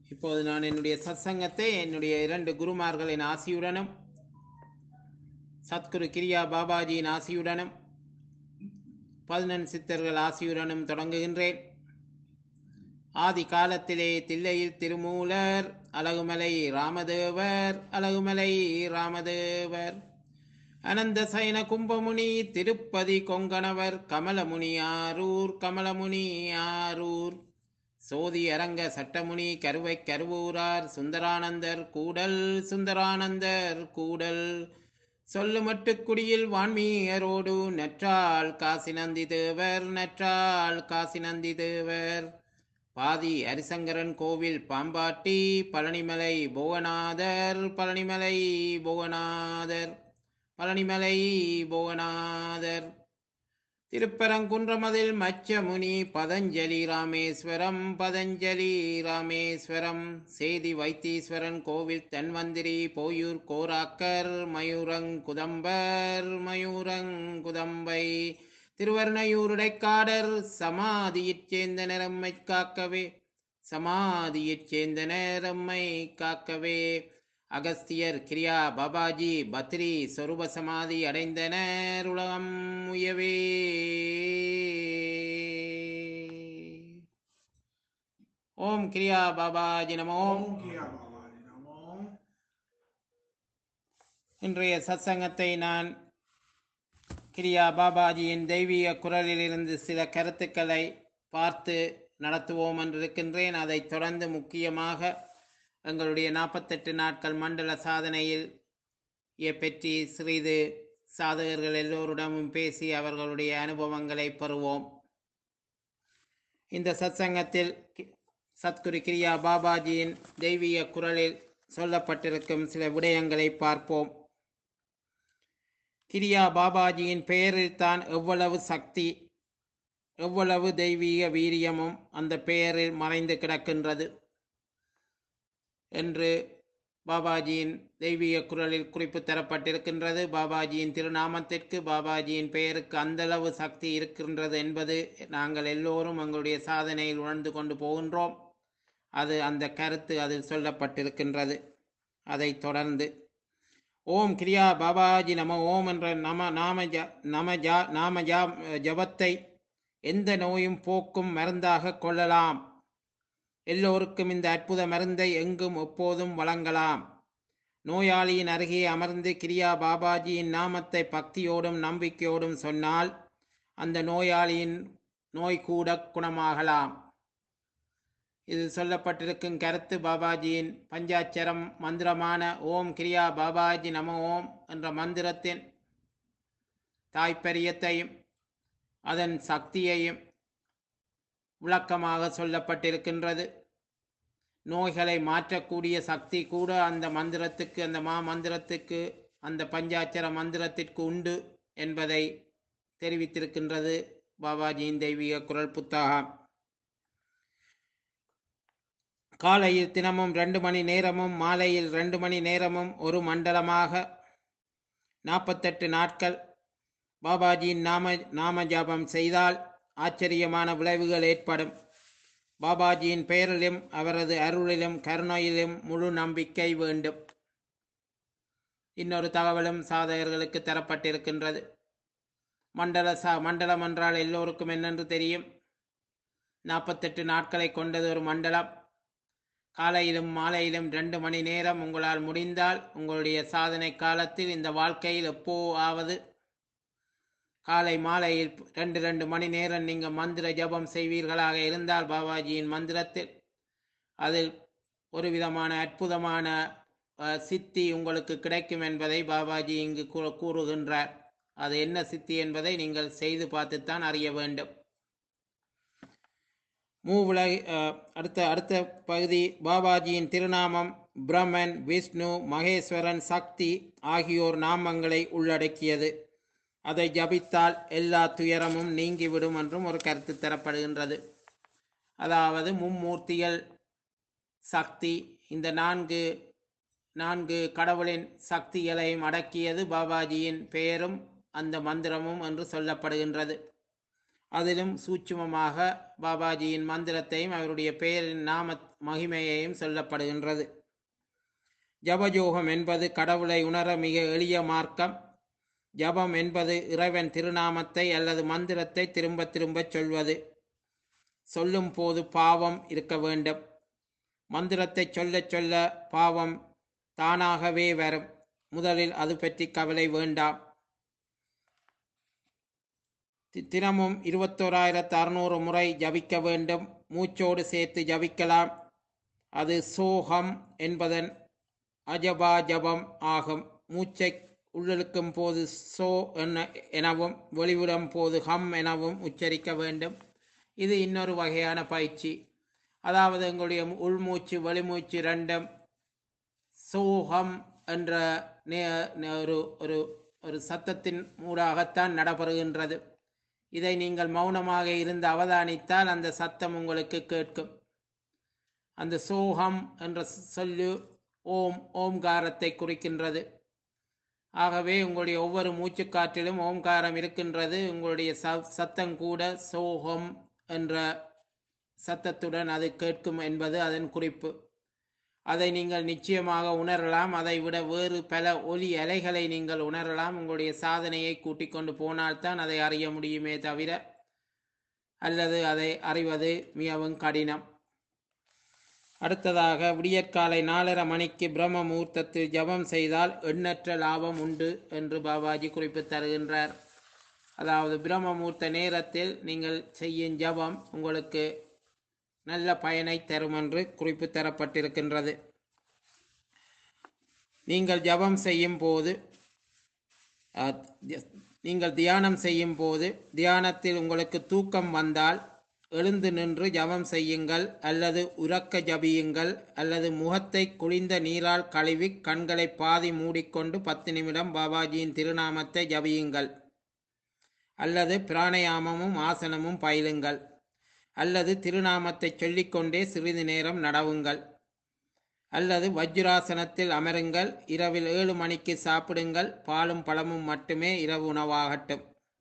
இப்போது நான் என்னுடைய சத்சங்கத்தை என்னுடைய இரண்டு குருமார்களின் ஆசியுடனும் சத்குரு கிரியா பாபாஜியின் ஆசியுடனும் பதினெண் சித்தர்கள் ஆசியுடனும் தொடங்குகின்றேன் ஆதி காலத்திலே தில்லையில் திருமூலர் அழகுமலை ராமதேவர் அழகுமலை ராமதேவர் அனந்த சயன கும்பமுனி திருப்பதி கொங்கணவர் கமலமுனி ஆரூர் கமலமுனி ஆரூர் சோதி அரங்க சட்டமுனி கருவை கருவூரார் சுந்தரானந்தர் கூடல் சுந்தரானந்தர் கூடல் சொல்லுமட்டுக்குடியில் வான்மீயரோடு நற்றாள் காசி நந்தி தேவர் நற்றாள் காசி நந்தி தேவர் பாதி ஹரிசங்கரன் கோவில் பாம்பாட்டி பழனிமலை புவனாதர் பழனிமலை புவனாதர் பழனிமலை புவனாதர் திருப்பரங்குன்றமதில் மச்சமுனி பதஞ்சலி ராமேஸ்வரம் பதஞ்சலி ராமேஸ்வரம் சேதி வைத்தீஸ்வரன் கோவில் தன்வந்திரி போயூர் கோராக்கர் மயூரங்குதம்பர் மயூரங்குதம்பை திருவர்ணையூருடைக்காடர் சமாதியிற் சேர்ந்த நிறம்மை காக்கவே சமாதியிற் சேர்ந்த நேரம்மை காக்கவே அகஸ்தியர் கிரியா பாபாஜி பத்ரி சொரூப சமாதி அடைந்தனர் உலகம் உயவே ஓம் கிரியா பாபாஜி நமோ ஓம் கிரியா பாபாஜி நமோ இன்றைய சத்சங்கத்தை நான் கிரியா பாபாஜியின் தெய்வீக குரலிலிருந்து சில கருத்துக்களை பார்த்து நடத்துவோம் என்றிருக்கின்றேன் அதைத் தொடர்ந்து முக்கியமாக எங்களுடைய நாற்பத்தெட்டு நாட்கள் மண்டல சாதனையில் இ- பற்றி சிறிது சாதகர்கள் எல்லோரிடமும் பேசி அவர்களுடைய அனுபவங்களை பெறுவோம் இந்த சத்சங்கத்தில் கி- சத்குரு கிரியா பாபாஜியின் தெய்வீக குரலில் சொல்லப்பட்டிருக்கும் சில விடயங்களை பார்ப்போம் கிரியா பாபாஜியின் பெயரில் தான் எவ்வளவு சக்தி எவ்வளவு தெய்வீக வீரியமும் அந்த பெயரில் மறைந்து கிடக்கின்றது என்று பாபாஜியின் தெய்வீக குரலில் குறிப்பு தரப்பட்டிருக்கின்றது பாபாஜியின் திருநாமத்திற்கு பாபாஜியின் பெயருக்கு அந்தளவு சக்தி இருக்கின்றது என்பது நாங்கள் எல்லோரும் எங்களுடைய சாதனையில் உணர்ந்து கொண்டு போகின்றோம் அது அந்த கருத்து அதில் சொல்லப்பட்டிருக்கின்றது அதைத் தொடர்ந்து ஓம் கிரியா பாபாஜி நம ஓம் என்ற நம நாம ஜ நம ஜா நாம ஜா ஜபத்தை எந்த நோயும் போக்கும் மருந்தாக கொள்ளலாம் எல்லோருக்கும் இந்த அற்புத மருந்தை எங்கும் எப்போதும் வழங்கலாம் நோயாளியின் அருகே அமர்ந்து கிரியா பாபாஜியின் நாமத்தை பக்தியோடும் நம்பிக்கையோடும் சொன்னால் அந்த நோயாளியின் நோய் கூட குணமாகலாம் இது சொல்லப்பட்டிருக்கும் கருத்து பாபாஜியின் பஞ்சாட்சரம் மந்திரமான ஓம் கிரியா பாபாஜி நம ஓம் என்ற மந்திரத்தின் தாய்ப்பரியத்தையும் அதன் சக்தியையும் விளக்கமாக சொல்லப்பட்டிருக்கின்றது நோய்களை மாற்றக்கூடிய சக்தி கூட அந்த மந்திரத்துக்கு அந்த மா மந்திரத்துக்கு அந்த பஞ்சாட்சர மந்திரத்திற்கு உண்டு என்பதை தெரிவித்திருக்கின்றது பாபாஜியின் தெய்வீக குரல் புத்தகம் காலையில் தினமும் ரெண்டு மணி நேரமும் மாலையில் ரெண்டு மணி நேரமும் ஒரு மண்டலமாக நாற்பத்தெட்டு நாட்கள் பாபாஜியின் நாம நாம ஜாபம் செய்தால் ஆச்சரியமான விளைவுகள் ஏற்படும் பாபாஜியின் பெயரிலும் அவரது அருளிலும் கருணையிலும் முழு நம்பிக்கை வேண்டும் இன்னொரு தகவலும் சாதகர்களுக்கு தரப்பட்டிருக்கின்றது மண்டல சா மண்டலம் என்றால் எல்லோருக்கும் என்னென்று தெரியும் நாற்பத்தெட்டு நாட்களை கொண்டது ஒரு மண்டலம் காலையிலும் மாலையிலும் ரெண்டு மணி நேரம் உங்களால் முடிந்தால் உங்களுடைய சாதனை காலத்தில் இந்த வாழ்க்கையில் எப்போ ஆவது காலை மாலையில் ரெண்டு ரெண்டு மணி நேரம் நீங்கள் மந்திர ஜபம் செய்வீர்களாக இருந்தால் பாபாஜியின் மந்திரத்தில் அதில் ஒரு விதமான அற்புதமான அஹ், சித்தி உங்களுக்கு கிடைக்கும் என்பதை பாபாஜி இங்கு கூ- கூறுகின்றார் அது என்ன சித்தி என்பதை நீங்கள் செய்து பார்த்துத்தான் அறிய வேண்டும் மூவுலக அஹ், அடுத்த அடுத்த பகுதி பாபாஜியின் திருநாமம் பிரம்மன் விஷ்ணு மகேஸ்வரன் சக்தி ஆகியோர் நாமங்களை உள்ளடக்கியது அதை ஜபித்தால் எல்லா துயரமும் நீங்கிவிடும் என்றும் ஒரு கருத்து தரப்படுகின்றது அதாவது மும்மூர்த்திகள் சக்தி இந்த நான்கு நான்கு கடவுளின் சக்திகளையும் அடக்கியது பாபாஜியின் பெயரும் அந்த மந்திரமும் என்று சொல்லப்படுகின்றது அதிலும் சூட்சுமமாக பாபாஜியின் மந்திரத்தையும் அவருடைய பெயரின் நாம மகிமையையும் சொல்லப்படுகின்றது ஜபஜோகம் என்பது கடவுளை உணர மிக எளிய மார்க்கம் ஜபம் என்பது இறைவன் திருநாமத்தை அல்லது மந்திரத்தை திரும்ப திரும்ப சொல்வது சொல்லும் போது பாவம் இருக்க வேண்டும் மந்திரத்தை சொல்ல சொல்ல பாவம் தானாகவே வரும் முதலில் அது பற்றி கவலை வேண்டாம் தி- தினமும் இருபத்தோராயிரத்து அறுநூறு முறை ஜபிக்க வேண்டும் மூச்சோடு சேர்த்து ஜபிக்கலாம் அது சோகம் என்பதன் அஜபா ஜபம் ஆகும் மூச்சை உள்ளிழுக்கும் போது சோ என எனவும் வெளிவிடும் போது ஹம் எனவும் உச்சரிக்க வேண்டும் இது இன்னொரு வகையான பயிற்சி அதாவது எங்களுடைய உள்மூச்சு வெளிமூச்சு ரெண்டும் சோகம் என்ற நே- நே- ஒரு ஒரு ஒரு சத்தத்தின் மூடாகத்தான் நடைபெறுகின்றது இதை நீங்கள் மௌனமாக இருந்து அவதானித்தால் அந்த சத்தம் உங்களுக்கு கேட்கும் அந்த சோகம் என்ற சொல்லு ஓம் ஓம்காரத்தை குறிக்கின்றது ஆகவே உங்களுடைய ஒவ்வொரு மூச்சுக்காற்றிலும் ஓம்காரம் இருக்கின்றது உங்களுடைய ச சத்தம் கூட சோகம் என்ற சத்தத்துடன் அது கேட்கும் என்பது அதன் குறிப்பு அதை நீங்கள் நிச்சயமாக உணரலாம் அதை விட வேறு பல ஒலி அலைகளை நீங்கள் உணரலாம் உங்களுடைய சாதனையை கூட்டிக் கொண்டு போனால்தான் அதை அறிய முடியுமே தவிர அல்லது அதை அறிவது மிகவும் கடினம் அடுத்ததாக விடியற்காலை நாலரை மணிக்கு பிரம்ம முகூர்த்தத்தில் ஜபம் செய்தால் எண்ணற்ற லாபம் உண்டு என்று பாபாஜி குறிப்பு தருகின்றார் அதாவது பிரம்ம முகூர்த்த நேரத்தில் நீங்கள் செய்யும் ஜபம் உங்களுக்கு நல்ல பயனை தரும் என்று குறிப்பு தரப்பட்டிருக்கின்றது நீங்கள் ஜபம் செய்யும் போது அஹ், தி- நீங்கள் தியானம் செய்யும் போது தியானத்தில் உங்களுக்கு தூக்கம் வந்தால் எழுந்து நின்று ஜபம் செய்யுங்கள் அல்லது உறக்க ஜபியுங்கள் அல்லது முகத்தை குளிர்ந்த நீரால் கழுவி கண்களை பாதி மூடிக்கொண்டு பத்து நிமிடம் பாபாஜியின் திருநாமத்தை ஜபியுங்கள் அல்லது பிராணயாமமும் ஆசனமும் பயிலுங்கள் அல்லது திருநாமத்தை சொல்லிக்கொண்டே சிறிது நேரம் நடவுங்கள் அல்லது வஜ்ராசனத்தில் அமருங்கள் இரவில் ஏழு மணிக்கு சாப்பிடுங்கள் பாலும் பழமும் மட்டுமே இரவு உணவாகட்டும்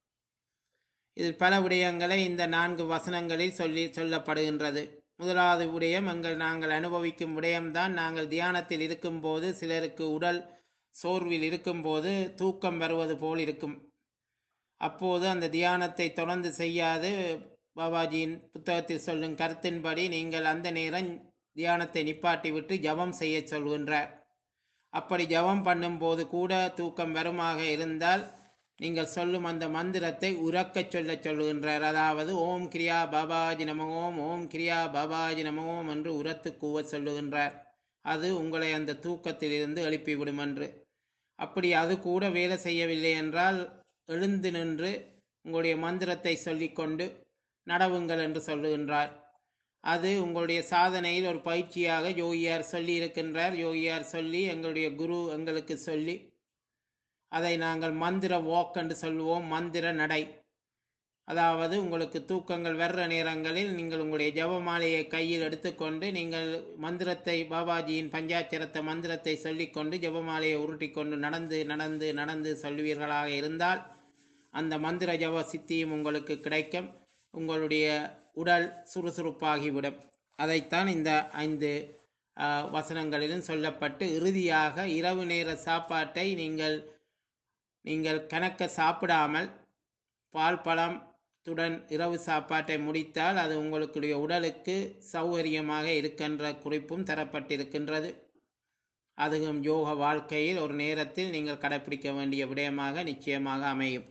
இதில் பல விடயங்களை இந்த நான்கு வசனங்களில் சொல்லி சொல்லப்படுகின்றது முதலாவது விடயம் எங்கள் நாங்கள் அனுபவிக்கும் விடயம்தான் நாங்கள் தியானத்தில் இருக்கும்போது சிலருக்கு உடல் சோர்வில் இருக்கும்போது தூக்கம் வருவது போல் இருக்கும் அப்போது அந்த தியானத்தை தொடர்ந்து செய்யாது பாபாஜியின் புத்தகத்தில் சொல்லும் கருத்தின்படி நீங்கள் அந்த நேரம் தியானத்தை நிப்பாட்டி விட்டு ஜபம் செய்ய சொல்கின்றார் அப்படி ஜபம் பண்ணும்போது கூட தூக்கம் வருமாக இருந்தால் நீங்கள் சொல்லும் அந்த மந்திரத்தை உறக்கச் சொல்லச் சொல்லுகின்றார் அதாவது ஓம் கிரியா பாபாஜி நம ஓம் ஓம் கிரியா பாபாஜி நம ஓம் என்று உரத்து கூவ சொல்லுகின்றார் அது உங்களை அந்த தூக்கத்திலிருந்து எழுப்பிவிடும் என்று அப்படி அது கூட வேலை செய்யவில்லை என்றால் எழுந்து நின்று உங்களுடைய மந்திரத்தை சொல்லிக்கொண்டு நடவுங்கள் என்று சொல்லுகின்றார் அது உங்களுடைய சாதனையில் ஒரு பயிற்சியாக யோகியார் சொல்லி இருக்கின்றார் யோகியார் சொல்லி எங்களுடைய குரு எங்களுக்கு சொல்லி அதை நாங்கள் மந்திர வாக் என்று சொல்லுவோம் மந்திர நடை அதாவது உங்களுக்கு தூக்கங்கள் வர்ற நேரங்களில் நீங்கள் உங்களுடைய ஜபமாலையை கையில் எடுத்துக்கொண்டு நீங்கள் மந்திரத்தை பாபாஜியின் பஞ்சாட்சரத்த மந்திரத்தை சொல்லிக்கொண்டு ஜபமாலையை உருட்டிக்கொண்டு நடந்து நடந்து நடந்து சொல்லுவீர்களாக இருந்தால் அந்த மந்திர ஜப சித்தியும் உங்களுக்கு கிடைக்கும் உங்களுடைய உடல் சுறுசுறுப்பாகிவிடும் அதைத்தான் இந்த ஐந்து ஆ, வசனங்களிலும் சொல்லப்பட்டு இறுதியாக இரவு நேர சாப்பாட்டை நீங்கள் நீங்கள் கணக்க சாப்பிடாமல் பால் பழத்துடன் இரவு சாப்பாட்டை முடித்தால் அது உங்களுடைய உடலுக்கு சௌகரியமாக இருக்கின்ற குறிப்பும் தரப்பட்டிருக்கின்றது அதுவும் யோக வாழ்க்கையில் ஒரு நேரத்தில் நீங்கள் கடைப்பிடிக்க வேண்டிய விடயமாக நிச்சயமாக அமையும்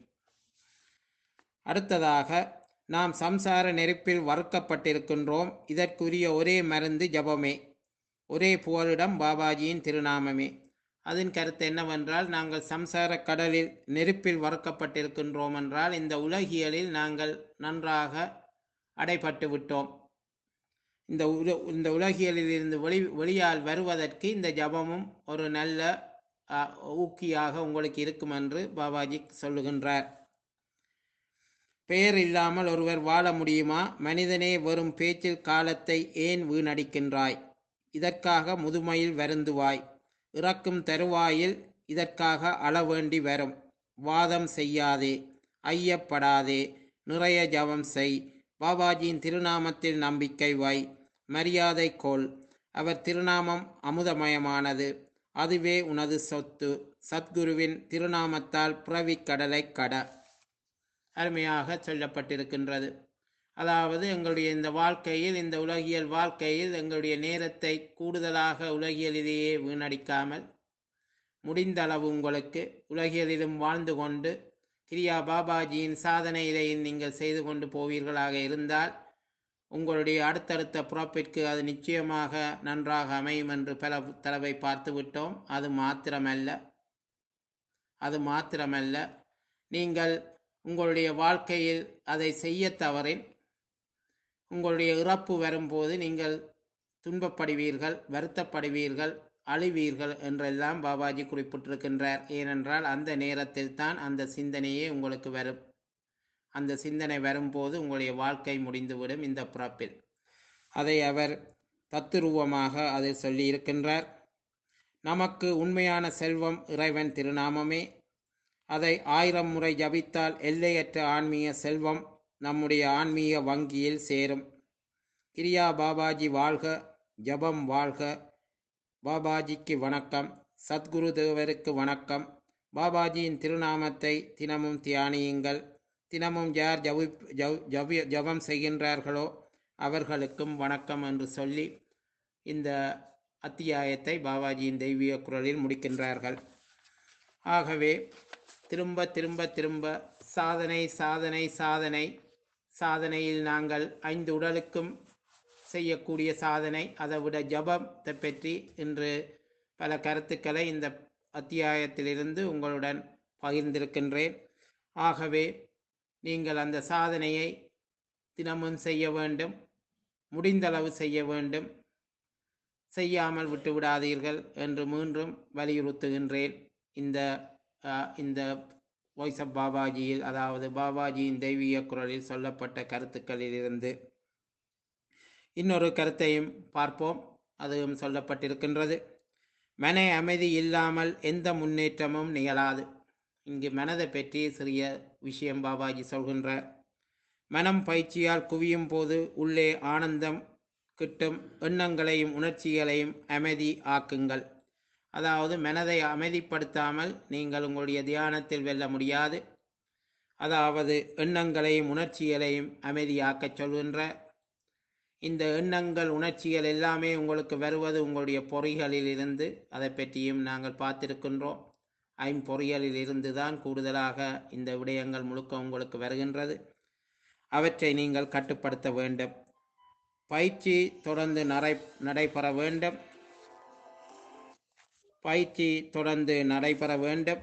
அடுத்ததாக நாம் சம்சார நெருப்பில் வறுக்கப்பட்டிருக்கின்றோம் இதற்குரிய ஒரே மருந்து ஜபமே ஒரே புகலிடம் பாபாஜியின் திருநாமமே அதன் கருத்து என்னவென்றால் நாங்கள் சம்சார கடலில் நெருப்பில் வறுக்கப்பட்டிருக்கின்றோம் என்றால் இந்த உலகியலில் நாங்கள் நன்றாக அடைபட்டு விட்டோம் இந்த உல இந்த உலகியலில் இருந்து வெளி வெளியால் வருவதற்கு இந்த ஜபமும் ஒரு நல்ல அ, ஊக்கியாக உங்களுக்கு இருக்கும் என்று பாபாஜி சொல்லுகின்றார் பெயர் இல்லாமல் ஒருவர் வாழ முடியுமா மனிதனே வெறும் பேச்சில் காலத்தை ஏன் வீணடிக்கின்றாய் இதற்காக முதுமையில் வருந்துவாய் இறக்கும் தருவாயில் இதற்காக அள வேண்டி வரும் வாதம் செய்யாதே ஐயப்படாதே நிறைய ஜபம் செய் பாபாஜியின் திருநாமத்தில் நம்பிக்கை வை மரியாதை கொள் அவர் திருநாமம் அமுதமயமானது அதுவே உனது சொத்து சத்குருவின் திருநாமத்தால் பிறவிக் கடலை கட அருமையாக சொல்லப்பட்டிருக்கின்றது அதாவது எங்களுடைய இந்த வாழ்க்கையில் இந்த உலகியல் வாழ்க்கையில் எங்களுடைய நேரத்தை கூடுதலாக உலகியலிலேயே வீணடிக்காமல் முடிந்த அளவு உங்களுக்கு உலகியலிலும் வாழ்ந்து கொண்டு கிரியா பாபாஜியின் சாதனையிலே நீங்கள் செய்து கொண்டு போவீர்களாக இருந்தால் உங்களுடைய அடுத்தடுத்த பிறப்பிற்கு அது நிச்சயமாக நன்றாக அமையும் என்று பல தடவை பார்த்து விட்டோம் அது மாத்திரமல்ல அது மாத்திரமல்ல நீங்கள் உங்களுடைய வாழ்க்கையில் அதை செய்ய தவறின் உங்களுடைய இறப்பு வரும்போது நீங்கள் துன்பப்படுவீர்கள் வருத்தப்படுவீர்கள் அழிவீர்கள் என்றெல்லாம் பாபாஜி குறிப்பிட்டிருக்கின்றார் ஏனென்றால் அந்த நேரத்தில் தான் அந்த சிந்தனையே உங்களுக்கு வரும் அந்த சிந்தனை வரும்போது உங்களுடைய வாழ்க்கை முடிந்துவிடும் இந்த பிறப்பில் அதை அவர் தத்துருவமாக அதை சொல்லி இருக்கின்றார் நமக்கு உண்மையான செல்வம் இறைவன் திருநாமமே அதை ஆயிரம் முறை ஜபித்தால் எல்லையற்ற ஆன்மீக செல்வம் நம்முடைய ஆன்மீக வங்கியில் சேரும் கிரியா பாபாஜி வாழ்க ஜபம் வாழ்க பாபாஜிக்கு வணக்கம் சத்குரு தேவருக்கு வணக்கம் பாபாஜியின் திருநாமத்தை தினமும் தியானியுங்கள் தினமும் யார் ஜவி ஜவ் ஜவி ஜபம் செய்கின்றார்களோ அவர்களுக்கும் வணக்கம் என்று சொல்லி இந்த அத்தியாயத்தை பாபாஜியின் தெய்வீக குரலில் முடிக்கின்றார்கள் ஆகவே திரும்ப திரும்ப திரும்ப சாதனை சாதனை சாதனை சாதனையில் நாங்கள் ஐந்து உடலுக்கும் செய்யக்கூடிய சாதனை அதை விட ஜபத்தை பற்றி இன்று பல கருத்துக்களை இந்த அத்தியாயத்திலிருந்து உங்களுடன் பகிர்ந்திருக்கின்றேன் ஆகவே நீங்கள் அந்த சாதனையை தினமும் செய்ய வேண்டும் முடிந்தளவு செய்ய வேண்டும் செய்யாமல் விட்டு விடாதீர்கள் என்று மீண்டும் வலியுறுத்துகின்றேன் இந்த அஹ், இந்த வாய்ஸ் ஆஃப் பாபாஜியில் அதாவது பாபாஜியின் தெய்வீக குரலில் சொல்லப்பட்ட கருத்துக்களிலிருந்து இன்னொரு கருத்தையும் பார்ப்போம் அதுவும் சொல்லப்பட்டிருக்கின்றது மன அமைதி இல்லாமல் எந்த முன்னேற்றமும் நிகழாது இங்கு மனதை பற்றி சிறிய விஷயம் பாபாஜி சொல்கின்றார் மனம் பயிற்சியால் குவியும் போது உள்ளே ஆனந்தம் கிட்டும் எண்ணங்களையும் உணர்ச்சிகளையும் அமைதி ஆக்குங்கள் அதாவது மனதை அமைதிப்படுத்தாமல் நீங்கள் உங்களுடைய தியானத்தில் வெல்ல முடியாது அதாவது எண்ணங்களையும் உணர்ச்சிகளையும் அமைதியாக்கச் சொல்கின்ற இந்த எண்ணங்கள் உணர்ச்சிகள் எல்லாமே உங்களுக்கு வருவது உங்களுடைய பொறிகளில் இருந்து அதை பற்றியும் நாங்கள் பார்த்திருக்கின்றோம் ஐம்பொறிகளில் இருந்து தான் கூடுதலாக இந்த விடயங்கள் முழுக்க உங்களுக்கு வருகின்றது அவற்றை நீங்கள் கட்டுப்படுத்த வேண்டும் பயிற்சி தொடர்ந்து நடை நடைபெற வேண்டும் பயிற்சி தொடர்ந்து நடைபெற வேண்டும்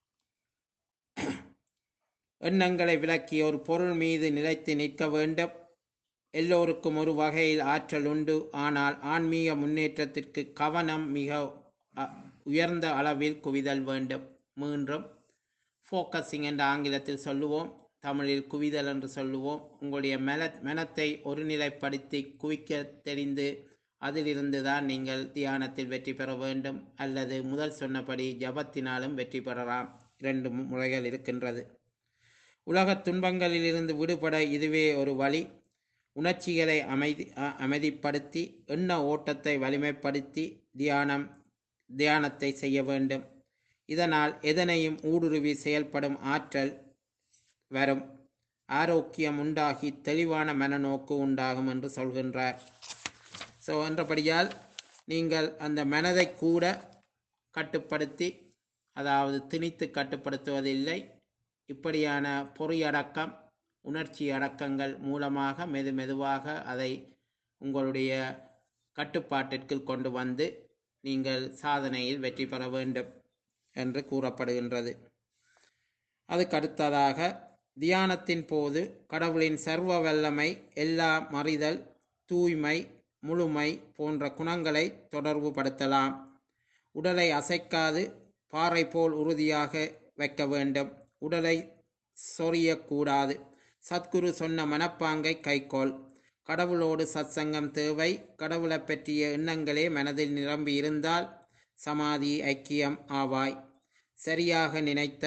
எண்ணங்களை விளக்கி ஒரு பொருள் மீது நிலைத்து நிற்க வேண்டும் எல்லோருக்கும் ஒரு வகையில் ஆற்றல் உண்டு ஆனால் ஆன்மீக முன்னேற்றத்திற்கு கவனம் மிக அ, உயர்ந்த அளவில் குவிதல் வேண்டும் மீண்டும் ஃபோக்கஸிங் என்ற ஆங்கிலத்தில் சொல்லுவோம் தமிழில் குவிதல் என்று சொல்லுவோம் உங்களுடைய மன மனத்தை ஒருநிலைப்படுத்தி குவிக்க தெரிந்து அதிலிருந்து தான் நீங்கள் தியானத்தில் வெற்றி பெற வேண்டும் அல்லது முதல் சொன்னபடி ஜபத்தினாலும் வெற்றி பெறலாம் இரண்டு மு- முறைகள் இருக்கின்றது உலகத் துன்பங்களிலிருந்து விடுபட இதுவே ஒரு வழி உணர்ச்சிகளை அமைதி அ- அமைதிப்படுத்தி எண்ண ஓட்டத்தை வலிமைப்படுத்தி தியானம் தியானத்தை செய்ய வேண்டும் இதனால் எதனையும் ஊடுருவி செயல்படும் ஆற்றல் வரும் ஆரோக்கியம் உண்டாகி தெளிவான மனநோக்கு உண்டாகும் என்று சொல்கின்றார் ஸோ என்றபடியால் நீங்கள் அந்த மனதை கூட கட்டுப்படுத்தி அதாவது திணித்து கட்டுப்படுத்துவதில்லை இப்படியான பொறியடக்கம் உணர்ச்சி அடக்கங்கள் மூலமாக மெது மெதுவாக அதை உங்களுடைய கட்டுப்பாட்டிற்கு கொண்டு வந்து நீங்கள் சாதனையில் வெற்றி பெற வேண்டும் என்று கூறப்படுகின்றது அதுக்கு அடுத்ததாக தியானத்தின் போது கடவுளின் சர்வ வல்லமை எல்லா மறிதல் தூய்மை முழுமை போன்ற குணங்களை தொடர்புபடுத்தலாம் உடலை அசைக்காது பாறை போல் உறுதியாக வைக்க வேண்டும் உடலை சொரியக்கூடாது சத்குரு சொன்ன மனப்பாங்கை கைக்கோள் கடவுளோடு சத்சங்கம் தேவை கடவுளை பற்றிய எண்ணங்களே மனதில் நிரம்பி இருந்தால் சமாதி ஐக்கியம் ஆவாய் சரியாக நினைத்தல்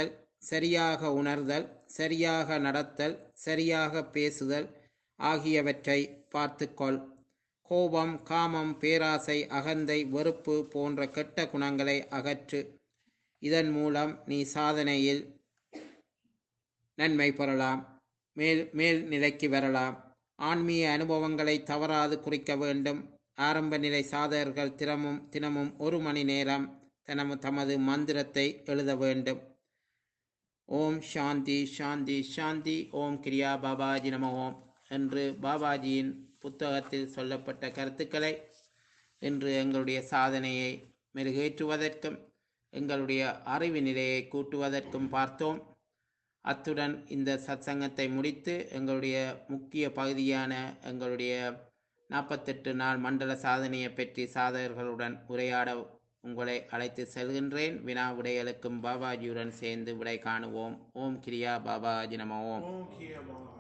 சரியாக உணர்தல் சரியாக நடத்தல் சரியாக பேசுதல் ஆகியவற்றை பார்த்துக்கொள் கோபம் காமம் பேராசை அகந்தை வெறுப்பு போன்ற கெட்ட குணங்களை அகற்று இதன் மூலம் நீ சாதனையில் நன்மை பெறலாம் மேல் மேல் நிலைக்கு வரலாம் ஆன்மீக அனுபவங்களை தவறாது குறிக்க வேண்டும் ஆரம்ப நிலை சாதகர்கள் தினமும் தினமும் ஒரு மணி நேரம் தனமு தமது மந்திரத்தை எழுத வேண்டும் ஓம் சாந்தி சாந்தி சாந்தி ஓம் கிரியா பாபாஜி நம ஓம் என்று பாபாஜியின் புத்தகத்தில் சொல்லப்பட்ட கருத்துக்களை இன்று எங்களுடைய சாதனையை மெருகேற்றுவதற்கும் எங்களுடைய அறிவு நிலையை கூட்டுவதற்கும் பார்த்தோம் அத்துடன் இந்த சத்சங்கத்தை முடித்து எங்களுடைய முக்கிய பகுதியான எங்களுடைய நாற்பத்தெட்டு நாள் மண்டல சாதனையை பற்றி சாதகர்களுடன் உரையாட உங்களை அழைத்து செல்கின்றேன் வினா விடைகளுக்கும் பாபாஜியுடன் சேர்ந்து விடை காணுவோம் ஓம் கிரியா பாபாஜி நம ஓம் ஓம் கிய பாபா